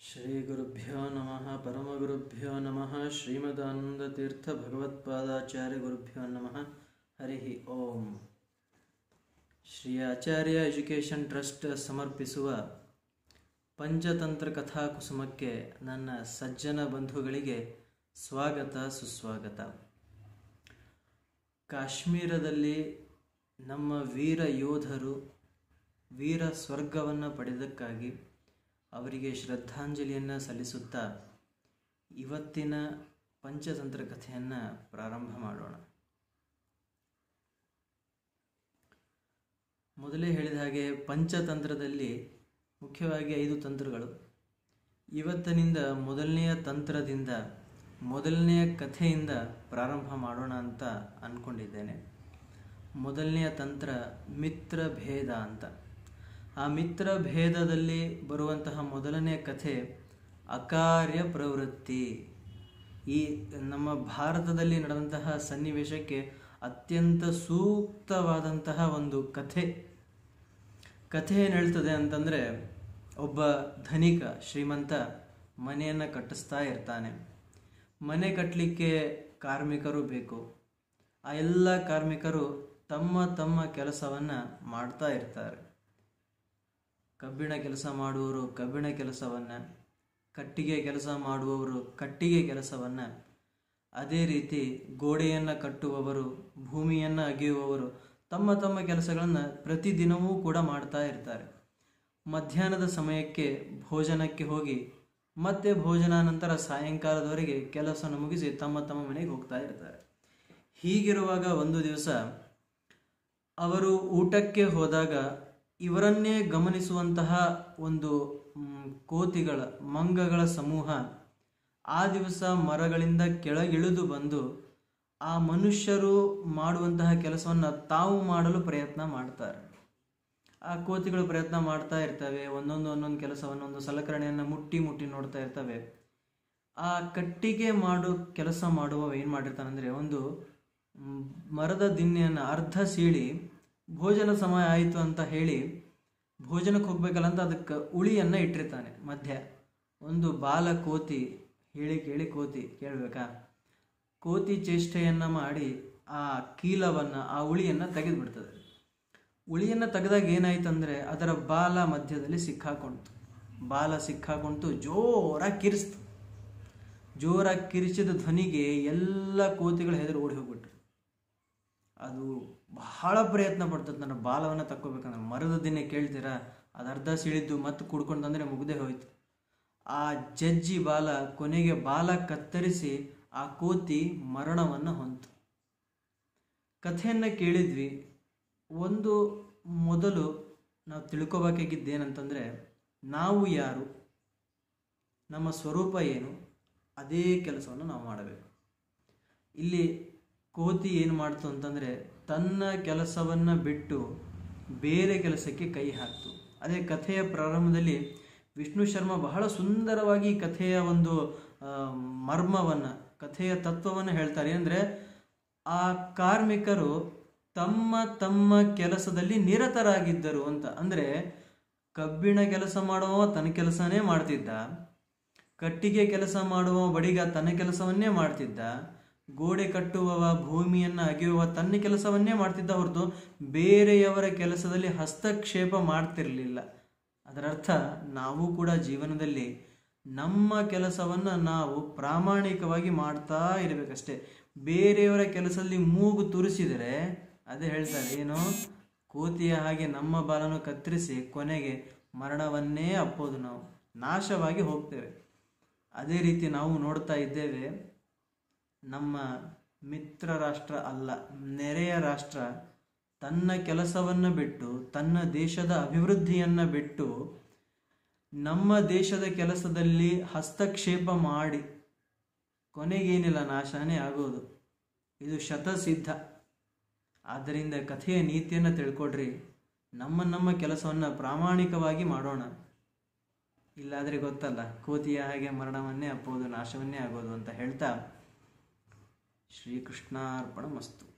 ಶ್ರೀಗುರುಭ್ಯೋ ನಮಃ ಪರಮಗುರುಭ್ಯೋ ನಮಃ ಶ್ರೀಮದಾನಂದತೀರ್ಥ ಭಗವತ್ಪಾದಾಚಾರ್ಯ ಗುರುಭ್ಯೋ ನಮಃ ಹರಿ ಓಂ ಶ್ರೀ ಆಚಾರ್ಯ ಎಜುಕೇಷನ್ ಟ್ರಸ್ಟ್ ಸಮರ್ಪಿಸುವ ಪಂಚತಂತ್ರ ಕಥಾ ಕುಸುಮಕ್ಕೆ ನನ್ನ ಸಜ್ಜನ ಬಂಧುಗಳಿಗೆ ಸ್ವಾಗತ ಸುಸ್ವಾಗತ ಕಾಶ್ಮೀರದಲ್ಲಿ ನಮ್ಮ ವೀರ ಯೋಧರು ವೀರ ಸ್ವರ್ಗವನ್ನು ಪಡೆದಕ್ಕಾಗಿ ಅವರಿಗೆ ಶ್ರದ್ಧಾಂಜಲಿಯನ್ನು ಸಲ್ಲಿಸುತ್ತಾ ಇವತ್ತಿನ ಪಂಚತಂತ್ರ ಕಥೆಯನ್ನು ಪ್ರಾರಂಭ ಮಾಡೋಣ ಮೊದಲೇ ಹೇಳಿದ ಹಾಗೆ ಪಂಚತಂತ್ರದಲ್ಲಿ ಮುಖ್ಯವಾಗಿ ಐದು ತಂತ್ರಗಳು ಇವತ್ತಿನಿಂದ ಮೊದಲನೆಯ ತಂತ್ರದಿಂದ ಮೊದಲನೆಯ ಕಥೆಯಿಂದ ಪ್ರಾರಂಭ ಮಾಡೋಣ ಅಂತ ಅಂದ್ಕೊಂಡಿದ್ದೇನೆ ಮೊದಲನೆಯ ತಂತ್ರ ಮಿತ್ರ ಭೇದ ಅಂತ ಆ ಮಿತ್ರ ಭೇದದಲ್ಲಿ ಬರುವಂತಹ ಮೊದಲನೆಯ ಕಥೆ ಅಕಾರ್ಯ ಪ್ರವೃತ್ತಿ ಈ ನಮ್ಮ ಭಾರತದಲ್ಲಿ ನಡೆದಂತಹ ಸನ್ನಿವೇಶಕ್ಕೆ ಅತ್ಯಂತ ಸೂಕ್ತವಾದಂತಹ ಒಂದು ಕಥೆ ಕಥೆ ಏನು ಹೇಳ್ತದೆ ಅಂತಂದರೆ ಒಬ್ಬ ಧನಿಕ ಶ್ರೀಮಂತ ಮನೆಯನ್ನು ಕಟ್ಟಿಸ್ತಾ ಇರ್ತಾನೆ ಮನೆ ಕಟ್ಟಲಿಕ್ಕೆ ಕಾರ್ಮಿಕರು ಬೇಕು ಆ ಎಲ್ಲ ಕಾರ್ಮಿಕರು ತಮ್ಮ ತಮ್ಮ ಕೆಲಸವನ್ನು ಮಾಡ್ತಾ ಇರ್ತಾರೆ ಕಬ್ಬಿಣ ಕೆಲಸ ಮಾಡುವವರು ಕಬ್ಬಿಣ ಕೆಲಸವನ್ನು ಕಟ್ಟಿಗೆ ಕೆಲಸ ಮಾಡುವವರು ಕಟ್ಟಿಗೆ ಕೆಲಸವನ್ನು ಅದೇ ರೀತಿ ಗೋಡೆಯನ್ನು ಕಟ್ಟುವವರು ಭೂಮಿಯನ್ನು ಅಗೆಯುವವರು ತಮ್ಮ ತಮ್ಮ ಕೆಲಸಗಳನ್ನು ಪ್ರತಿದಿನವೂ ಕೂಡ ಮಾಡ್ತಾ ಇರ್ತಾರೆ ಮಧ್ಯಾಹ್ನದ ಸಮಯಕ್ಕೆ ಭೋಜನಕ್ಕೆ ಹೋಗಿ ಮತ್ತೆ ಭೋಜನ ನಂತರ ಸಾಯಂಕಾಲದವರೆಗೆ ಕೆಲಸವನ್ನು ಮುಗಿಸಿ ತಮ್ಮ ತಮ್ಮ ಮನೆಗೆ ಹೋಗ್ತಾ ಇರ್ತಾರೆ ಹೀಗಿರುವಾಗ ಒಂದು ದಿವಸ ಅವರು ಊಟಕ್ಕೆ ಹೋದಾಗ ಇವರನ್ನೇ ಗಮನಿಸುವಂತಹ ಒಂದು ಕೋತಿಗಳ ಮಂಗಗಳ ಸಮೂಹ ಆ ದಿವಸ ಮರಗಳಿಂದ ಕೆಳಗಿಳಿದು ಬಂದು ಆ ಮನುಷ್ಯರು ಮಾಡುವಂತಹ ಕೆಲಸವನ್ನು ತಾವು ಮಾಡಲು ಪ್ರಯತ್ನ ಮಾಡ್ತಾರೆ ಆ ಕೋತಿಗಳು ಪ್ರಯತ್ನ ಮಾಡ್ತಾ ಇರ್ತವೆ ಒಂದೊಂದು ಒಂದೊಂದು ಕೆಲಸವನ್ನು ಒಂದು ಸಲಕರಣೆಯನ್ನು ಮುಟ್ಟಿ ಮುಟ್ಟಿ ನೋಡ್ತಾ ಇರ್ತವೆ ಆ ಕಟ್ಟಿಗೆ ಮಾಡೋ ಕೆಲಸ ಮಾಡುವವ ಏನು ಮಾಡಿರ್ತಾನೆ ಅಂದರೆ ಒಂದು ಮರದ ದಿನ್ನೆಯನ್ನು ಅರ್ಧ ಸೀಳಿ ಭೋಜನ ಸಮಯ ಆಯಿತು ಅಂತ ಹೇಳಿ ಭೋಜನಕ್ಕೆ ಹೋಗ್ಬೇಕಲ್ಲ ಅಂತ ಅದಕ್ಕೆ ಉಳಿಯನ್ನು ಇಟ್ಟಿರ್ತಾನೆ ಮಧ್ಯ ಒಂದು ಬಾಲ ಕೋತಿ ಹೇಳಿ ಕೇಳಿ ಕೋತಿ ಕೇಳಬೇಕಾ ಕೋತಿ ಚೇಷ್ಟೆಯನ್ನು ಮಾಡಿ ಆ ಕೀಲವನ್ನು ಆ ಉಳಿಯನ್ನು ತೆಗೆದುಬಿಡ್ತದೆ ಉಳಿಯನ್ನು ತೆಗೆದಾಗ ಏನಾಯ್ತಂದರೆ ಅದರ ಬಾಲ ಮಧ್ಯದಲ್ಲಿ ಸಿಕ್ಕಾಕೊಂತು ಬಾಲ ಸಿಕ್ಕಾಕೊಂತು ಜೋರಾಗಿ ಕಿರಿಸ್ತು ಜೋರಾಗಿ ಕಿರಿಚಿದ ಧ್ವನಿಗೆ ಎಲ್ಲ ಕೋತಿಗಳು ಹೆದರು ಓಡಿ ಹೋಗ್ಬಿಟ್ರು ಅದು ಬಹಳ ಪ್ರಯತ್ನ ಪಡ್ತದೆ ನನ್ನ ಬಾಲವನ್ನು ತಕ್ಕೋಬೇಕಂದ್ರೆ ಮರದ ದಿನ ಕೇಳ್ತೀರಾ ಅದು ಅರ್ಧ ಸಿಳಿದ್ದು ಮತ್ತೆ ಕುಡ್ಕೊಂಡು ತಂದರೆ ಮುಗ್ದೇ ಹೋಯ್ತು ಆ ಜಜ್ಜಿ ಬಾಲ ಕೊನೆಗೆ ಬಾಲ ಕತ್ತರಿಸಿ ಆ ಕೋತಿ ಮರಣವನ್ನು ಹೊಂತು ಕಥೆಯನ್ನು ಕೇಳಿದ್ವಿ ಒಂದು ಮೊದಲು ನಾವು ತಿಳ್ಕೊಬೇಕಾಗಿದ್ದೇನಂತಂದರೆ ನಾವು ಯಾರು ನಮ್ಮ ಸ್ವರೂಪ ಏನು ಅದೇ ಕೆಲಸವನ್ನು ನಾವು ಮಾಡಬೇಕು ಇಲ್ಲಿ ಕೋತಿ ಏನು ಮಾಡ್ತು ಅಂತಂದರೆ ತನ್ನ ಕೆಲಸವನ್ನು ಬಿಟ್ಟು ಬೇರೆ ಕೆಲಸಕ್ಕೆ ಕೈ ಹಾಕ್ತು ಅದೇ ಕಥೆಯ ಪ್ರಾರಂಭದಲ್ಲಿ ವಿಷ್ಣು ಶರ್ಮಾ ಬಹಳ ಸುಂದರವಾಗಿ ಕಥೆಯ ಒಂದು ಮರ್ಮವನ್ನು ಕಥೆಯ ತತ್ವವನ್ನು ಹೇಳ್ತಾರೆ ಅಂದರೆ ಆ ಕಾರ್ಮಿಕರು ತಮ್ಮ ತಮ್ಮ ಕೆಲಸದಲ್ಲಿ ನಿರತರಾಗಿದ್ದರು ಅಂತ ಅಂದರೆ ಕಬ್ಬಿಣ ಕೆಲಸ ಮಾಡುವವ ತನ್ನ ಕೆಲಸನೇ ಮಾಡ್ತಿದ್ದ ಕಟ್ಟಿಗೆ ಕೆಲಸ ಮಾಡುವ ಬಡಿಗ ತನ್ನ ಕೆಲಸವನ್ನೇ ಮಾಡ್ತಿದ್ದ ಗೋಡೆ ಕಟ್ಟುವವ ಭೂಮಿಯನ್ನು ಅಗೆಯುವ ತನ್ನ ಕೆಲಸವನ್ನೇ ಮಾಡ್ತಿದ್ದ ಹೊರತು ಬೇರೆಯವರ ಕೆಲಸದಲ್ಲಿ ಹಸ್ತಕ್ಷೇಪ ಮಾಡ್ತಿರಲಿಲ್ಲ ಅದರರ್ಥ ನಾವು ಕೂಡ ಜೀವನದಲ್ಲಿ ನಮ್ಮ ಕೆಲಸವನ್ನು ನಾವು ಪ್ರಾಮಾಣಿಕವಾಗಿ ಮಾಡ್ತಾ ಇರಬೇಕಷ್ಟೇ ಬೇರೆಯವರ ಕೆಲಸದಲ್ಲಿ ಮೂಗು ತುರಿಸಿದರೆ ಅದೇ ಹೇಳ್ತಾರೆ ಏನು ಕೋತಿಯ ಹಾಗೆ ನಮ್ಮ ಬಾಲನ್ನು ಕತ್ತರಿಸಿ ಕೊನೆಗೆ ಮರಣವನ್ನೇ ಅಪ್ಪೋದು ನಾವು ನಾಶವಾಗಿ ಹೋಗ್ತೇವೆ ಅದೇ ರೀತಿ ನಾವು ನೋಡ್ತಾ ಇದ್ದೇವೆ ನಮ್ಮ ಮಿತ್ರ ರಾಷ್ಟ್ರ ಅಲ್ಲ ನೆರೆಯ ರಾಷ್ಟ್ರ ತನ್ನ ಕೆಲಸವನ್ನು ಬಿಟ್ಟು ತನ್ನ ದೇಶದ ಅಭಿವೃದ್ಧಿಯನ್ನು ಬಿಟ್ಟು ನಮ್ಮ ದೇಶದ ಕೆಲಸದಲ್ಲಿ ಹಸ್ತಕ್ಷೇಪ ಮಾಡಿ ಕೊನೆಗೇನಿಲ್ಲ ನಾಶನೇ ಆಗೋದು ಇದು ಶತಸಿದ್ಧ ಆದ್ದರಿಂದ ಕಥೆಯ ನೀತಿಯನ್ನು ತಿಳ್ಕೊಡ್ರಿ ನಮ್ಮ ನಮ್ಮ ಕೆಲಸವನ್ನು ಪ್ರಾಮಾಣಿಕವಾಗಿ ಮಾಡೋಣ ಇಲ್ಲಾದರೆ ಗೊತ್ತಲ್ಲ ಕೋತಿಯ ಹಾಗೆ ಮರಣವನ್ನೇ ಅಪ್ಪೋದು ನಾಶವನ್ನೇ ಆಗೋದು ಅಂತ ಹೇಳ್ತಾ ಶ್ರೀಕೃಷ್ಣಾರ್ಪಣ ಮಸ್ತು